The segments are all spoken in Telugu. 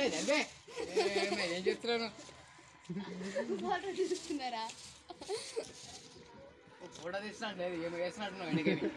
ఏమైంది అబ్బే ఏమైంది? ఏం చెప్తున్నాను ఫోటో తీసుకున్నారా ఫోటో తీస్తున్నాను లేదు ఏమి వేసినట్టున్నావు వెనకని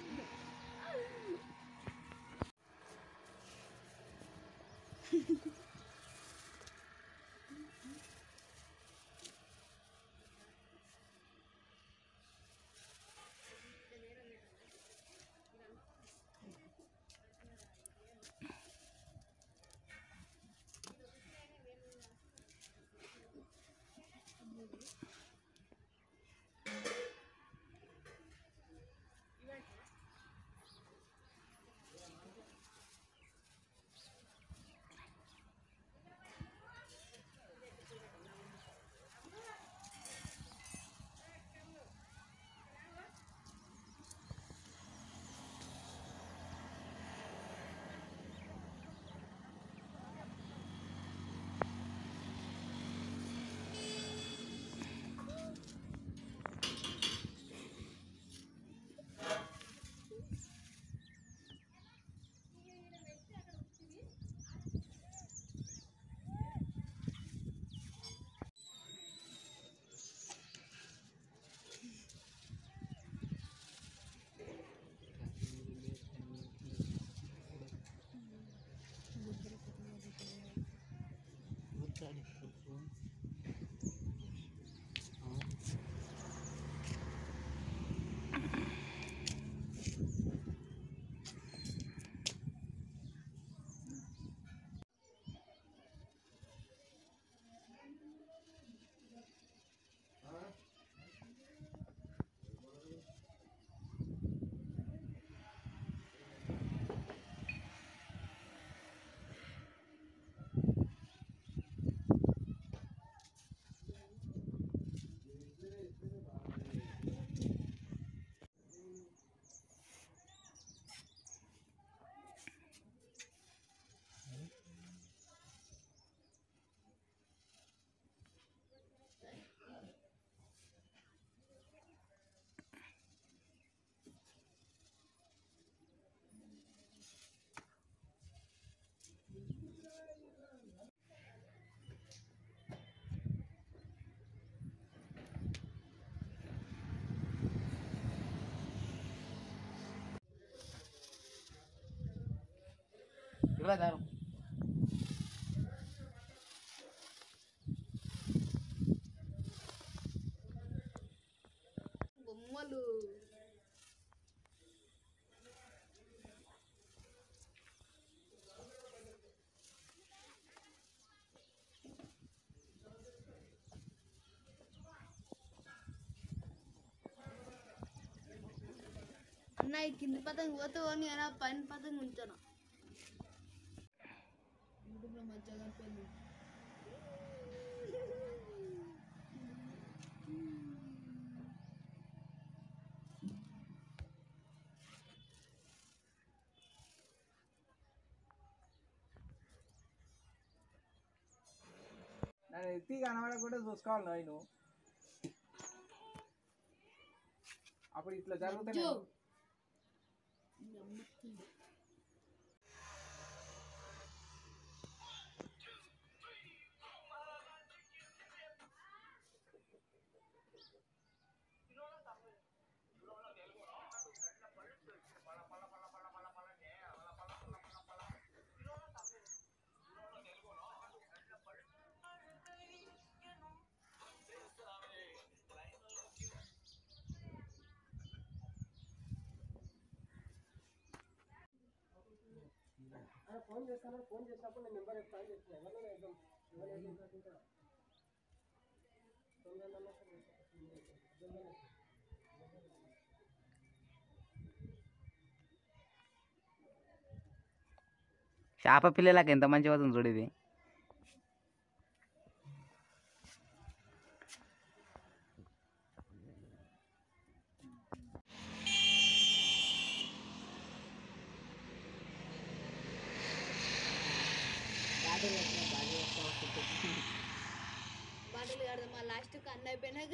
ఇవ్వ దారం బొమ్మలు అన్న ఈ కింది పతంగి పోతావు అని అన్న పైన పతంగి ఉంచాను యూట్యూబ్లో మంచిగా కనిపించింది నన్ను ఎత్తి కనబడకుండా చూసుకోవాలి నేను అప్పుడు ఇట్లా జరుగుతాయి జో. చేప పిల్లలకు ఎంత మంచిగా అవుతుంది చూడు ఇది బాటలు కడదాం మా లాస్ట్ అన్న అయిపోయినాక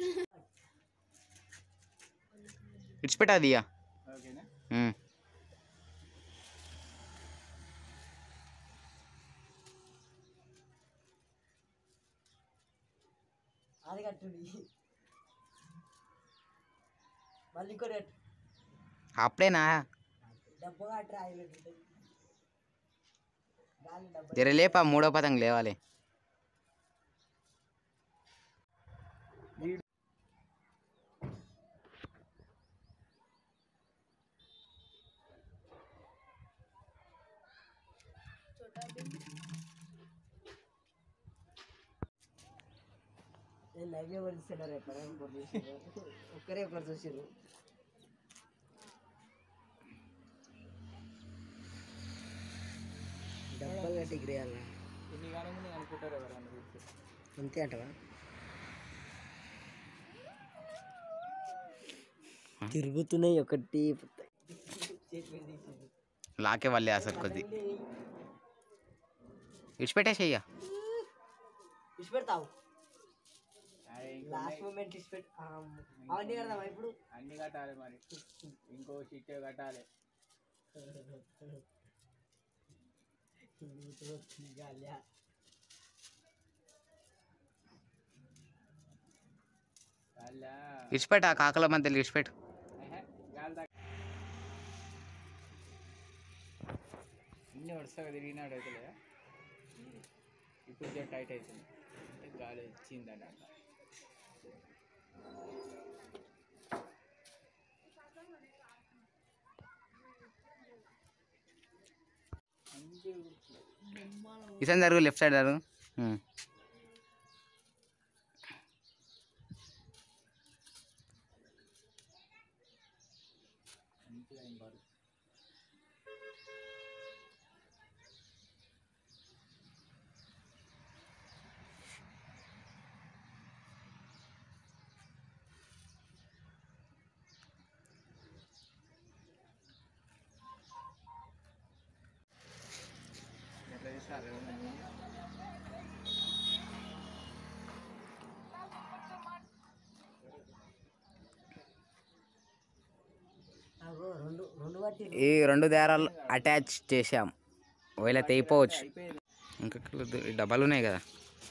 ఇడిచిపెట్టది ఇక ఓకేనా ఉమ్. అది కట్టుంది మళ్ళీ ఇంకోటి కట్టు అప్పుడేనా డబ్బా కట్టరా ఐదు ఉంటుంది గాలి డబ్బా జర లేపా మూడో పతంగ లేవాలి నేను లైవ్ ఎవరు చూస్తున్నారు ఎక్కడ ఒక్కరే ఒకరు చూసారు డబ్బలు కట్టి ఎగిరేయాల ఇన్ని కానీ అనుకుంటారు ఎవరన్నా చూస్తే. అంతే అంటవా తిరుగుతున్నాయి ఒకటి లాకే వాళ్ళే అసలు కొద్ది ఇడిచిపెట్టేసయ్యా ఇచ్చి పెడతావు అరే ఇంకో లాస్ట్ మూమెంట్ ఇచ్చి పెట్టు అవన్నీ కడదామా ఇప్పుడు అన్ని కట్టాలి మరి ఇంకో షీట్ కట్టాలి గాలియా అలా ఇడిచిపెట్టు ఆ కాకల మధ్యలో ఇడిచిపెట్టు గాలి తగ్గ ఇన్ని వరుసగా తిరిగినాడు అయితే ఇప్పుడు జర టైట్ అవుతుంది గాలి వచ్చిందని అట్లా ఇసం జరుగు లెఫ్ట్ సైడ్ జరుగు ఉమ్. మంచిగా ఏం కాదు ఎట్లా చేస్తారు అగో రెండు రెండు బట్టి ఈ రెండు దారాలు అటాచ్ చేసాం ఒకవేళ తెగిపోవచ్చు అయిపోయింది ఇంకా డబ్బాలు ఉన్నాయి కదా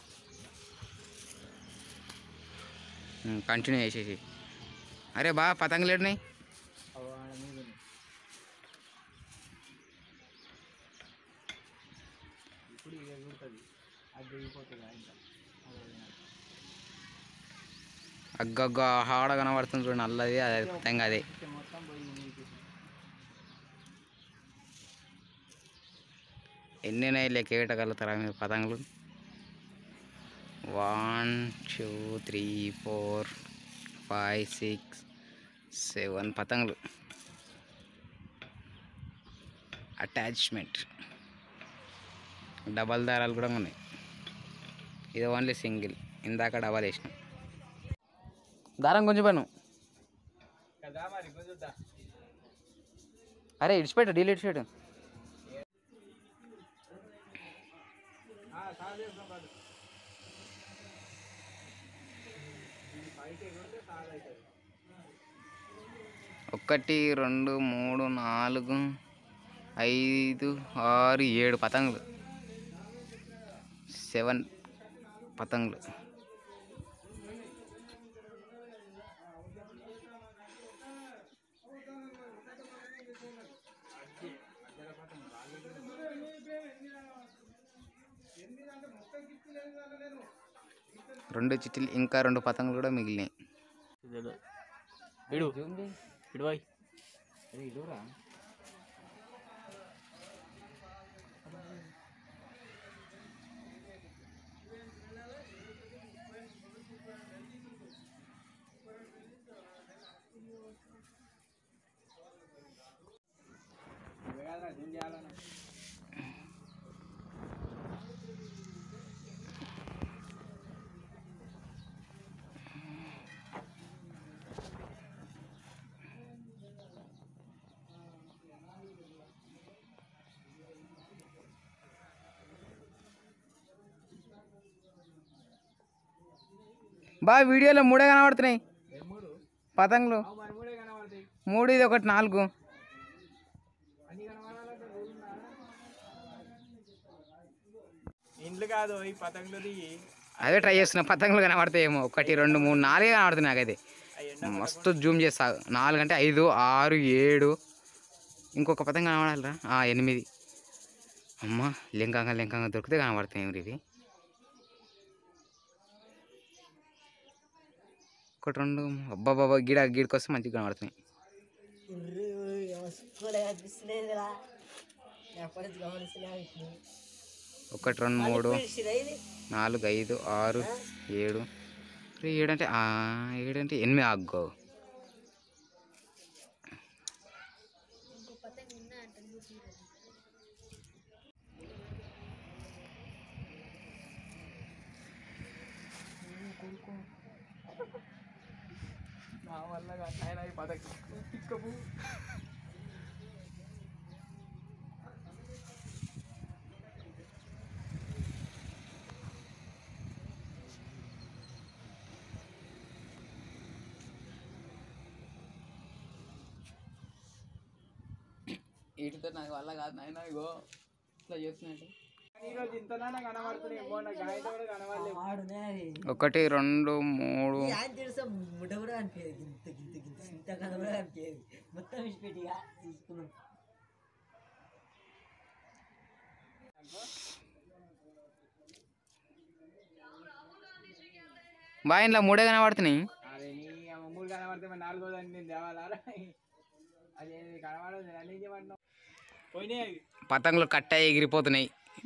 కంటిన్యూ చేసేసి అరే బా పతంగులు ఉన్నాయి అవి ఆడ మీద ఉంది. ఇప్పుడు ఇక ఎగురుతుంది అది దిగిపోతుంది ఇంకా అగ్గగ్గ హాడ కనబడుతుంది చూడండి నల్లది అది పతంగ అదే ఇంకా మొత్తం పోయి నీకు ఎన్ని ఉన్నాయి లెక్క పెట్టగలుగుతారా మీరు పతంగులు one two three four five six seven పతంగులు అటాచ్మెంట్ డబల్ దారాలు కూడా ఉన్నాయి ఇది ఓన్లీ సింగిల్ ఇందాక డబల్ వేసినాం దారం కొంచెం పను కదా మరి కుదురుతా అరే ఇడిచిపెట్టు డీల్ ఇడిచిపెట్టు సార్ చేస్తాం కాదు పైకి ఎగురితే సార్ అవుతుంది ఒకటి రెండు మూడు నాలుగు ఐదు ఆరు ఏడు పతంగులు సెవెన్ పతంగులు రెండు చిట్టీలు ఇంకా రెండు పతంగులు కూడా మిగిలినాయి ఇడు ఇడు బాయ్ ఇడురా జూమ్ చేయాలన్నా బా వీడియోలో మూడే కనబడుతున్నాయి ఏ మూడు పతంగులు అవు మరి మూడే కనబడతాయి మూడు ఇది ఒకటి నాలుగు అన్ని కనబడాలంటే రోజు ఇండ్లు కాదు ఈ పతంగులు దిగి అదే ట్రై చేస్తున్నా పతంగులు కనబడతాయేమో ఒకటి రెండు మూడు నాలుగే కనబడుతున్నాయి నాకైతే మస్తు జూమ్ చేస్తా నాలుగు అంటే ఐదు ఆరు ఏడు ఇంకొక పతంగ కనబడాలిరా ఆ, ఎనిమిది అమ్మ లింకంగా లింకంగా దొరికితే కనబడతాయి మరి ఇవి ఒకటి రెండు అబ్బా బాబా గిడ గిడికి వస్తే మంచిగా కనబడుతున్నాయి స్కూల్ కనిపిస్తలేదురా ఎప్పటి నుంచి గమనిస్తలే ఒకటి రెండు మూడు ఇది నాలుగు ఐదు ఆరు ఏడు అరే ఏడు అంటే ఆ, ఏడు అంటే ఎనిమిది ఆగ్గో ఇంకో పతంగి ఉన్నా అంట చూసి నా వల్ల కాదు నాయన ఈ పథకం ఇక్కపు వీటితో నాకు వల్ల కాదు నాయన ఇగో ఇట్లా చేస్తున్నట్టు ఈరోజు ఇంతనా కనబడుతున్నాయి ఏమో నాకు గాయతో కూడా కనబడలేదు ఆడునే అది ఒకటి రెండు మూడు ఈ ఆయన తెలుసా ముడ్డ కూడా అనిపించేది గింత గింత గింత ఇంత కథ కూడా అనిపించేది మొత్తం విడిచిపెట్టిగా తీసుకున్నాం బాగా ఇంట్లో మూడే కనబడుతున్నాయి అరే నీ అమ్మ మూడు కనబడితే మరి నాలుగో దాన్ని నేను తేవాలా అది కనబడదు నేను అన్నీ చేయమంటున్నావు పోయినాయి అవి పతంగులు కట్ట ఎగిరిపోతున్నాయి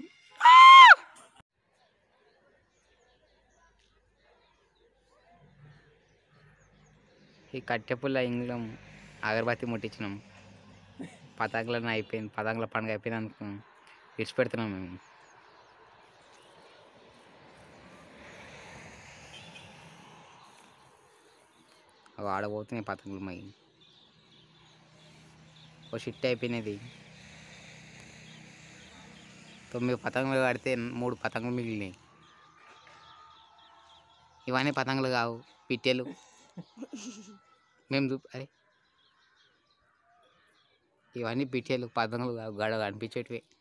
ఈ కట్టె పుల్ల ఇంగ్లం అగరబత్తి ముట్టించినాం పతంగులను అయిపోయింది పతంగుల పండుగ అయిపోయింది అనుకో విడిచిపెడుతున్నాం మేము అవి ఆడబోతున్నాయి పతంగులు మై ఓ షిట్ అయిపోయినది తొమ్మిది పతంగులు కడితే మూడు పతంగులు మిగిలినాయి ఇవన్నీ పతంగులు కావు పిట్టెలు మేము చూ అరే ఇవన్నీ పిట్టెలు పతంగులు కావు గడ కనిపించేటివి